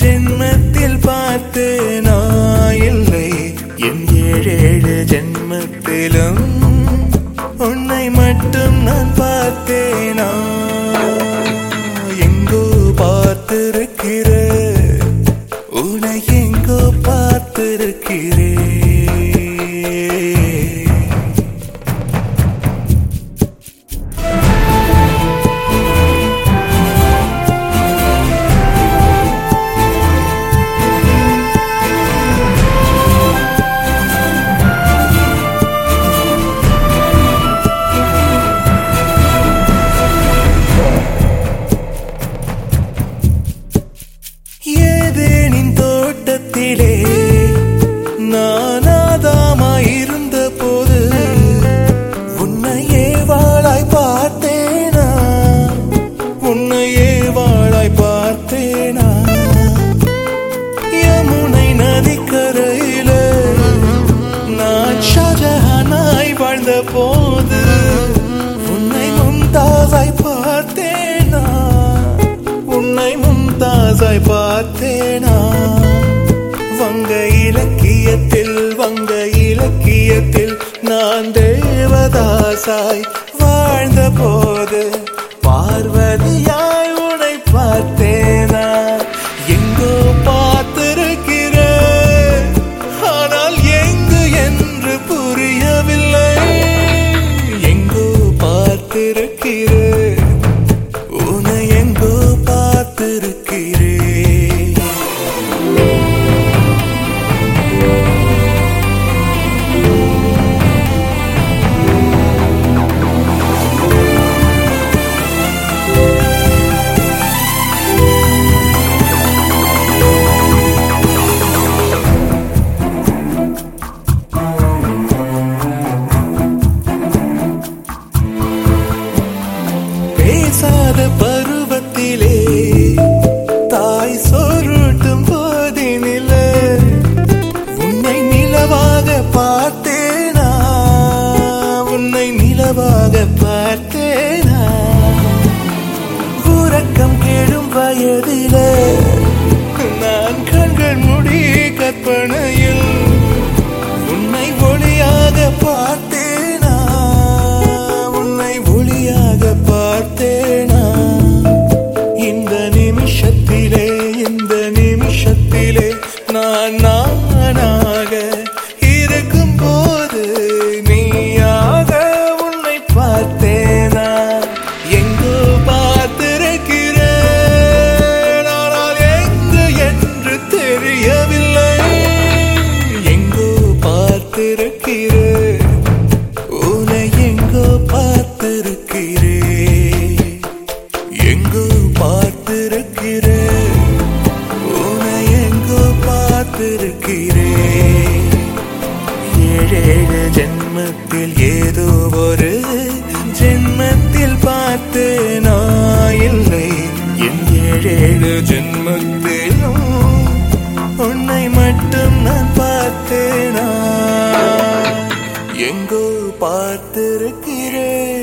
ஜென்மத்தில் பார்த்தேனா இல்லை என் ஏழேழு ஜென்மத்திலும் உன்னை மட்டும் நான் பார்த்தேனா எங்கோ பார்த்திருக்கிற உன்னை எங்கோ பார்த்திருக்கிறேன் ஏதேனின் தோட்டத்திலே நானாதாமாயிருந்த போது உன்னையே வாழாய் பார்த்தேனா உன்னையே வாழாய் பார்த்தேனா யமுனை நதிக்கரையில நான் ஷாஜஹானாய் வாழ்ந்த போது உன்னை மும்தாஸாய் பார்த்தேனா உன்னை மும்தாஸாய் பார்த்தேனா வங்க இலக்கியத்தில் வங்க இலக்கியத்தில் நான் தேவதாசாய் வாழ்ந்த போது பார்வதியாய் உன்னை பார்த்தேனா எங்கோ பார்த்திருக்கிறேன் ஆனால் எங்கு என்று புரியவில்லை எங்கோ பார்த்திருக்கிறேன் உன்னை எங்கோ பார்த்திருக்கிறேன் பேசாத பருவத்திலே தாய் சொருட்டும் போதினில உன்னை நிலவாக பார்த்தேனா உன்னை நிலவாக பார்த்தேனா உறக்கம் கெடும் வயதில நான் கண்கள் முடி கற்பனையில் உன்னை ஒளியாக பார்த்தேனா உன்னை ஒளியாக பார்த்தேனா இந்த நிமிஷத்திலே இந்த நிமிஷத்திலே நான் நானாக இருக்கும் போது நீயாக உன்னை பார்த்தேனா எங்கோ பார்த்திருக்கிறேன் ஆனால் எங்கு என்று தெரியவில்லை எங்கோ பார்த்திருக்கிறேன் உன்னை எங்கோ பார்த்திருக்கிறேன் எங்கோ பார்த்திருக்கிறேன் உன்னை எங்கோ பார்த்திருக்கிறேன் ஏழேழு ஜென்மத்தில் ஏதோ ஒரு ஜென்மத்தில் பார்த்தேனா இல்லை என் ஏழேழு ஜென்மத்திலும் உன்னை மட்டும் நான் பார்த்தேனா எங்கோ பார்த்திருக்கிறேன்